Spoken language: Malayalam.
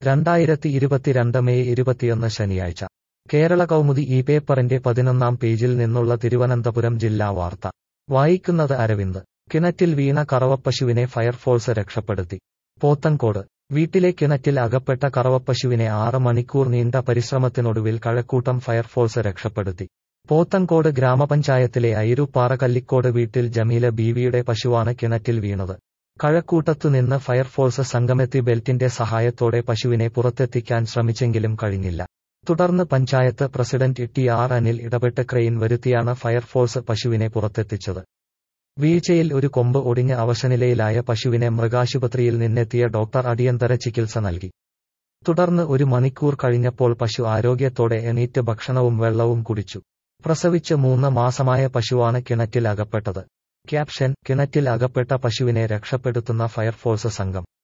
രണ്ടായിരത്തി ഇരുപത്തിരണ്ട് മെയ് ഇരുപത്തിയൊന്ന് ശനിയാഴ്ച കേരള കൗമുദി ഈ പേപ്പറിന്റെ പതിനൊന്നാം പേജിൽ നിന്നുള്ള തിരുവനന്തപുരം ജില്ലാ വാർത്ത വായിക്കുന്നത് അരവിന്ദ് കിണറ്റിൽ വീണ കറവപ്പശുവിനെ ഫയർഫോഴ്സ് രക്ഷപ്പെടുത്തി പോത്തൻകോട് വീട്ടിലെ കിണറ്റിൽ അകപ്പെട്ട കറവപ്പശുവിനെ ആറ് മണിക്കൂർ നീണ്ട പരിശ്രമത്തിനൊടുവിൽ കഴക്കൂട്ടം ഫയർഫോഴ്സ് രക്ഷപ്പെടുത്തി പോത്തൻകോട് ഗ്രാമപഞ്ചായത്തിലെ അയിരുപ്പാറ കല്ലിക്കോട് വീട്ടിൽ ജമീല ബീവിയുടെ പശുവാണ് കിണറ്റിൽ വീണത് കഴക്കൂട്ടത്തു നിന്ന് ഫയർഫോഴ്സ് സംഘമെത്തി ബെൽറ്റിന്റെ സഹായത്തോടെ പശുവിനെ പുറത്തെത്തിക്കാൻ ശ്രമിച്ചെങ്കിലും കഴിഞ്ഞില്ല തുടർന്ന് panchayat president T R Anil ഇടപെട്ട് ക്രെയിൻ വരുത്തിയാണ് ഫയർഫോഴ്സ് പശുവിനെ പുറത്തെത്തിച്ചത് വീഴ്ചയിൽ ഒരു കൊമ്പ് ഒടിഞ്ഞ് അവശനിലയിലായ പശുവിനെ മൃഗാശുപത്രിയിൽ നിന്നെത്തിയ ഡോക്ടർ അടിയന്തര ചികിത്സ നൽകി തുടർന്ന് ഒരു മണിക്കൂർ കഴിഞ്ഞപ്പോൾ പശു ആരോഗ്യത്തോടെ എണീറ്റ് ഭക്ഷണവും വെള്ളവും കുടിച്ചു പ്രസവിച്ച് മൂന്ന് മാസമായ പശുവാണ് കിണറ്റിൽ അകപ്പെട്ടത് ക്യാപ്ഷൻ കിണറ്റിൽ അകപ്പെട്ട പശുവിനെ രക്ഷപ്പെടുത്തുന്ന ഫയർഫോഴ്സ് സംഘം